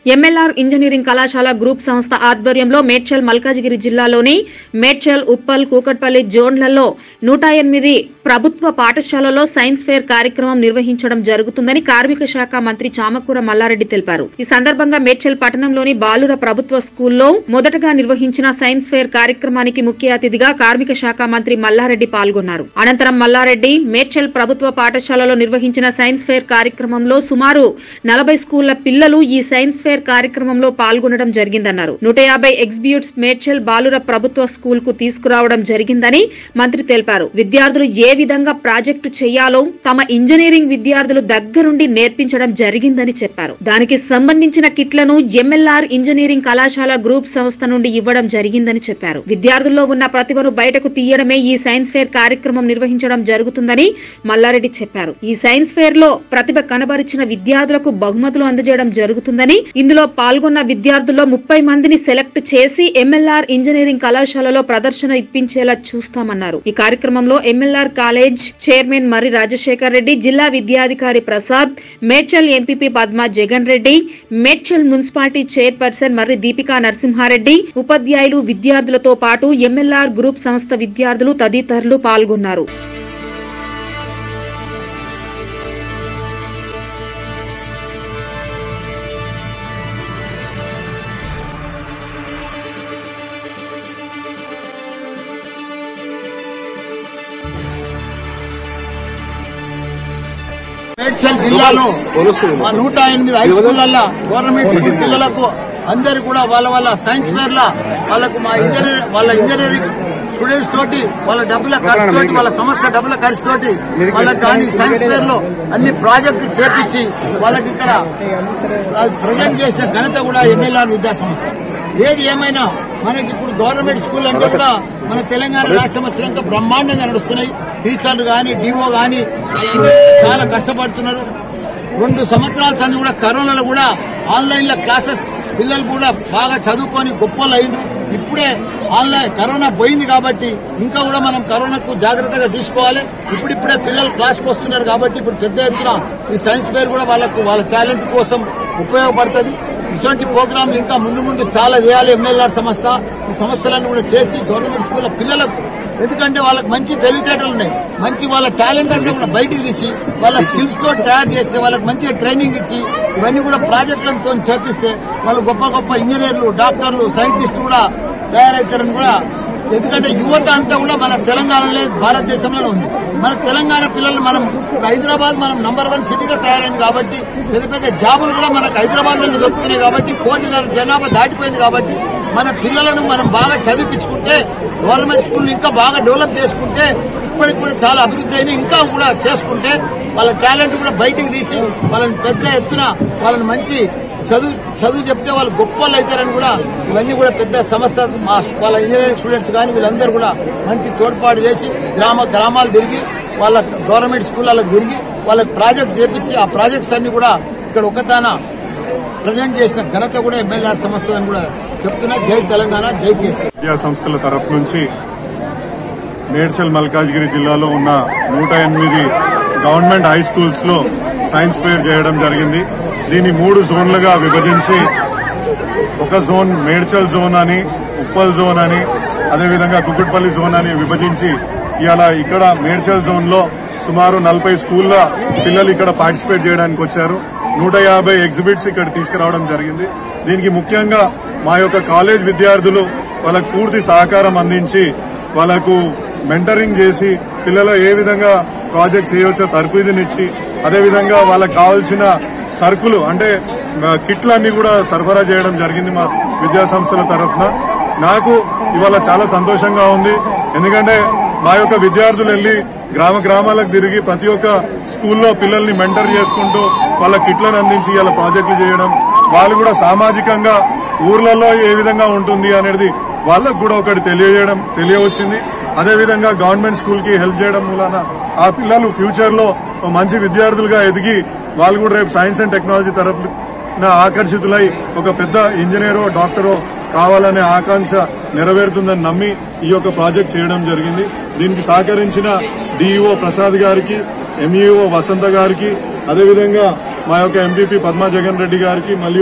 MLR engineering కళాశాల group సంస్థ ఆధ్వర్యంలో మేడ్చల్ మల్కాజిగిరి జిల్లాలోని మేడ్చల్ ఉప్పల్ కూకట్పల్లి జోన్లలో నూట ఎనిమిది ప్రభుత్వ పాఠశాలలో సైన్స్ ఫేర్ కార్యక్రమం నిర్వహించడం జరుగుతుందని కార్మిక శాఖ మంత్రి చామకూర మల్లారెడ్డి తెలిపారు ఈ సందర్భంగా మేడ్చల్ పట్టణంలోని బాలుర ప్రభుత్వ స్కూల్లో మొదటగా నిర్వహించిన సైన్స్ ఫేర్ కార్యక్రమానికి ముఖ్య అతిథిగా కార్మిక శాఖ మంత్రి మల్లారెడ్డి పాల్గొన్నారు అనంతరం మల్లారెడ్డి మేడ్చల్ ప్రభుత్వ పాఠశాలలో నిర్వహించిన సైన్స్ ఫేర్ కార్యక్రమంలో సుమారు నలభై స్కూళ్ల పిల్లలు ఈ సైన్స్ ఫేర్ కార్యక్రమంలో పాల్గొనడం జరిగిందన్నారు నూట యాభై ఎగ్జిబ్యూట్స్ మేడ్చల్ బాలుర ప్రభుత్వ స్కూల్ కు తీసుకురావడం జరిగిందని మంత్రి తెలిపారు విద్యార్థులు ఏ విధంగా ప్రాజెక్టు చేయాలో తమ ఇంజనీరింగ్ విద్యార్థులు దగ్గరుండి నేర్పించడం జరిగిందని చెప్పారు దానికి సంబంధించిన కిట్లను ఎంఎల్ఆర్ ఇంజనీరింగ్ కళాశాల గ్రూప్ సంస్థ నుండి ఇవ్వడం జరిగిందని చెప్పారు విద్యార్థుల్లో ఉన్న ప్రతిభను బయటకు తీయడమే ఈ సైన్స్ ఫేర్ కార్యక్రమం నిర్వహించడం జరుగుతుందని మల్లారెడ్డి చెప్పారు ఈ సైన్స్ ఫేర్ లో ప్రతిభ కనబరిచిన విద్యార్థులకు బహుమతులు అందజేయడం జరుగుతుందని ఇందులో పాల్గొన్న విద్యార్థుల్లో ముప్పై మందిని సెలెక్ట్ చేసి ఎంఎల్ఆర్ ఇంజనీరింగ్ కళాశాలలో ప్రదర్శన ఇప్పించేలా చూస్తామన్నారు ఈ కార్యక్రమంలో MLR college chairman Marri Rajasekhar Reddy జిల్లా విద్యాధికారి Prasad Medchal MPP Padma Jagan Reddy Medchal municipality chairperson Marri Deepika Narasimha Reddy ఉపాధ్యాయులు విద్యార్థులతో పాటు ఎంఎల్ఆర్ గ్రూప్ సంస్థ విద్యార్థులు తదితరులు పాల్గొన్నారు మేడ్చల్ జిల్లాలో మా నూట ఎనిమిది హై స్కూళ్ళల్లో గవర్నమెంట్ స్కూల్ పిల్లలకు అందరు కూడా వాళ్ళ వాళ్ళ సైన్స్ ఫేర్ లా వాళ్ళకు మా ఇంజనీర్ వాళ్ళ ఇంజనీరింగ్ స్టూడెంట్స్ తోటి వాళ్ళ డబ్బుల ఖర్చు తోటి వాళ్ళ సంస్థ డబ్బుల ఖర్చు తోటి వాళ్ళకి కానీ సైన్స్ ఫేర్ లో అన్ని ప్రాజెక్టులు చేపించి వాళ్ళకి ఇక్కడ ప్రజెంట్ చేసిన ఘనత కూడా ఎమ్మెల్యేఆర్ విద్యా సంస్థ ఏది ఏమైనా మనకి ఇప్పుడు గవర్నమెంట్ స్కూల్ అంటే కూడా మన తెలంగాణ రాష్ట్రం వచ్చినాక బ్రహ్మాండంగా నడుస్తున్నాయి టీచర్లు కానీ డిఓ కానీ చాలా కష్టపడుతున్నారు రెండు సంవత్సరాల సంది కూడా కరోనాలో కూడా ఆన్లైన్ లో క్లాసెస్ పిల్లలు కూడా బాగా చదువుకొని గొప్పలు అయింది ఇప్పుడే ఆన్లైన్ కరోనా పోయింది కాబట్టి ఇంకా కూడా మనం కరోనాకు జాగ్రత్తగా తీసుకోవాలి ఇప్పుడిప్పుడే పిల్లలు క్లాస్కి వస్తున్నారు కాబట్టి ఇప్పుడు పెద్ద ఎత్తున ఈ సైన్స్ ఫేర్ కూడా వాళ్ళకు వాళ్ళ టాలెంట్ కోసం ఉపయోగపడుతుంది ఇటువంటి ప్రోగ్రాంలు ఇంకా ముందు ముందు చాలా చేయాలి ఎమ్మెల్యేఆర్ సంస్థ ఈ సంస్థలన్నీ కూడా చేసి గవర్నమెంట్ స్కూల్ పిల్లలకు ఎందుకంటే వాళ్ళకి మంచి తెలివితేటలు ఉన్నాయి మంచి వాళ్ళ టాలెంట్ అంతా కూడా బయటికి తీసి వాళ్ళ స్కిల్స్ తో తయారు చేస్తే వాళ్ళకి మంచిగా ట్రైనింగ్ ఇచ్చి ఇవన్నీ కూడా ప్రాజెక్టులతో చేపిస్తే వాళ్ళు గొప్ప గొప్ప ఇంజనీర్లు డాక్టర్లు సైంటిస్టులు కూడా తయారవుతారని కూడా ఎందుకంటే యువత అంతా కూడా మన తెలంగాణలో భారతదేశంలోనే ఉంది మన తెలంగాణ పిల్లలు మనం ఇప్పుడు హైదరాబాద్ మనం నంబర్ వన్ సిటీగా తయారైంది కాబట్టి పెద్ద పెద్ద జాబులు కూడా మనకు హైదరాబాద్ లో దొరుకుతున్నాయి కాబట్టి కోటిన్నర జనాభా దాటిపోయింది కాబట్టి మన పిల్లలను మనం బాగా చదివించుకుంటే గవర్నమెంట్ స్కూల్ ఇంకా బాగా డెవలప్ చేసుకుంటే ఇప్పటికి కూడా చాలా అభివృద్ధి అయినా ఇంకా కూడా చేసుకుంటే వాళ్ళ టాలెంట్ కూడా బయటికి తీసి వాళ్ళని పెద్ద ఎత్తున వాళ్ళని మంచి చదువు చదువు చెప్తే వాళ్ళు గొప్ప వాళ్ళు అవుతారని కూడా ఇవన్నీ కూడా పెద్ద సమస్య మా వాళ్ళ ఇంజనీరింగ్ స్టూడెంట్స్ కానీ వీళ్ళందరూ కూడా మంచి తోడ్పాటు చేసి గ్రామ గ్రామాలు తిరిగి వాళ్ళ గవర్నమెంట్ స్కూళ్ళకు తిరిగి వాళ్ళకి ప్రాజెక్ట్ చేపించి ఆ ప్రాజెక్ట్స్ అన్ని కూడా ఇక్కడ ఒకదాన ప్రజెంట్ చేసిన ఘనత కూడా ఎమ్మెల్యేఆర్ సంస్థ అని కూడా చెప్తున్నా జై తెలంగాణ జై కేసీ విద్యా సంస్థల తరఫు నుంచి మేడ్చల్ మల్కాజ్గిరి జిల్లాలో ఉన్న నూట ఎనిమిది గవర్నమెంట్ హై స్కూల్స్ లో సైన్స్ ఫేర్ చేయడం జరిగింది దీన్ని మూడు జోన్లుగా విభజించి ఒక జోన్ మేడ్చల్ జోన్ అని ఉప్పల్ జోన్ అని అదేవిధంగా కుకుట్పల్లి జోన్ అని విభజించి ఇవాళ ఇక్కడ మేడ్చల్ జోన్ లో సుమారు నలభై స్కూళ్ళ పిల్లలు ఇక్కడ పార్టిసిపేట్ చేయడానికి వచ్చారు నూట యాభై ఎగ్జిబిట్స్ ఇక్కడ తీసుకురావడం జరిగింది దీనికి ముఖ్యంగా మా యొక్క కాలేజ్ విద్యార్థులు వాళ్ళకు పూర్తి సహకారం అందించి వాళ్ళకు మెంటరింగ్ చేసి పిల్లలు ఏ విధంగా ప్రాజెక్ట్ చేయవచ్చో తర్ఫీదునిచ్చి అదేవిధంగా వాళ్ళకి కావాల్సిన సరుకులు అంటే ఆ, కిట్లు అన్ని కూడా సరఫరా చేయడం జరిగింది మా విద్యా సంస్థల తరఫున నాకు ఇవాళ చాలా సంతోషంగా ఉంది ఎందుకంటే మా యొక్క విద్యార్థులు వెళ్లి గ్రామ గ్రామాలకు తిరిగి ప్రతి ఒక్క స్కూల్లో పిల్లల్ని మెంటర్ చేసుకుంటూ వాళ్ళ కిట్లను అందించి ఇలా ప్రాజెక్టులు చేయడం వాళ్ళు కూడా సామాజికంగా ఊర్లలో ఏ విధంగా ఉంటుంది అనేది వాళ్ళకు కూడా ఒకటి తెలియజేయడం తెలియవచ్చింది అదేవిధంగా గవర్నమెంట్ స్కూల్ కి హెల్ప్ చేయడం మూలన ఆ పిల్లలు ఫ్యూచర్ లో ఓ మంచి విద్యార్థులుగా ఎదిగి వాళ్ళు కూడా రేపు సైన్స్ అండ్ టెక్నాలజీ తరఫున ఆకర్షితులై ఒక పెద్ద ఇంజనీరో డాక్టరో కావాలనే ఆకాంక్ష నెరవేరుతుందని నమ్మి ఈ యొక్క ప్రాజెక్ట్ చేయడం జరిగింది దీనికి సహకరించిన డిఈఓ ప్రసాద్ గారికి ఎంఈఓ వసంత గారికి అదేవిధంగా మా యొక్క ఎంపీపీ పద్మా జగన్ రెడ్డి గారికి మరియు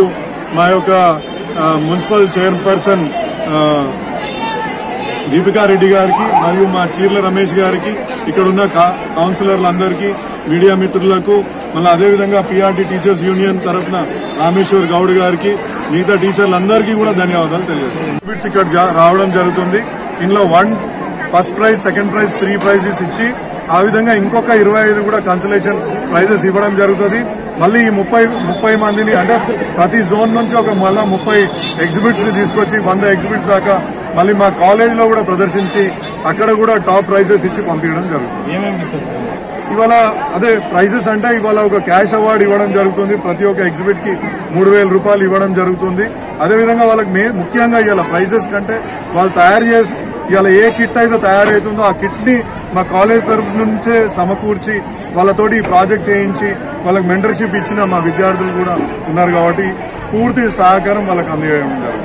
మా యొక్క ఆ, మున్సిపల్ చైర్పర్సన్ ఆ, దీపికారెడ్డి గారికి మరియు మా చీర్ల రమేష్ గారికి ఇక్కడ ఉన్న కా- కౌన్సిలర్లందరికీ మీడియా మిత్రులకు మళ్ళీ అదేవిధంగా పిఆర్టీ టీచర్స్ యూనియన్ తరఫున రామేశ్వర్ గౌడ్ గారికి మిగతా టీచర్లందరికీ కూడా ధన్యవాదాలు తెలియజేస్తాను ఎగ్జిబిట్స్ ఇక్కడ జా- రావడం జరుగుతుంది ఇందులో one first prize second prize three prizes ఇచ్చి ఆ విధంగా ఇంకొక ఇరవై ఐదు కూడా కన్సలేషన్ ప్రైజెస్ ఇవ్వడం జరుగుతుంది మళ్ళీ ఈ ముప్పై ముప్పై మందిని అంటే ప్రతి జోన్ నుంచి ఒక మళ్ళా ముప్పై ఎగ్జిబిట్స్ ని తీసుకొచ్చి వంద ఎగ్జిబిట్స్ దాకా మళ్ళీ మా కాలేజ్ లో కూడా ప్రదర్శించి అక్కడ కూడా టాప్ ప్రైజెస్ ఇచ్చి పంపించడం జరుగుతుంది ఇవాళ అదే ప్రైజెస్ అంటే ఇవాళ ఒక క్యాష్ అవార్డు ఇవ్వడం జరుగుతుంది ప్రతి ఒక్క ఎగ్జిబిట్ కి మూడు వేల రూపాయలు ఇవ్వడం జరుగుతుంది అదేవిధంగా వాళ్ళకి మే ముఖ్యంగా ఇవాళ ప్రైజెస్ కంటే వాళ్ళు తయారు చేసి ఇవాళ ఏ కిట్ అయితే తయారైతుందో ఆ కిట్ ని మా కాలేజ్ తరఫు నుంచే సమకూర్చి వాళ్ళతోటి ఈ ప్రాజెక్ట్ చేయించి వాళ్ళకి మెంటర్షిప్ ఇచ్చిన మా విద్యార్థులు కూడా ఉన్నారు కాబట్టి పూర్తి సహకారం వాళ్ళకి అందజేయడం జరుగుతుంది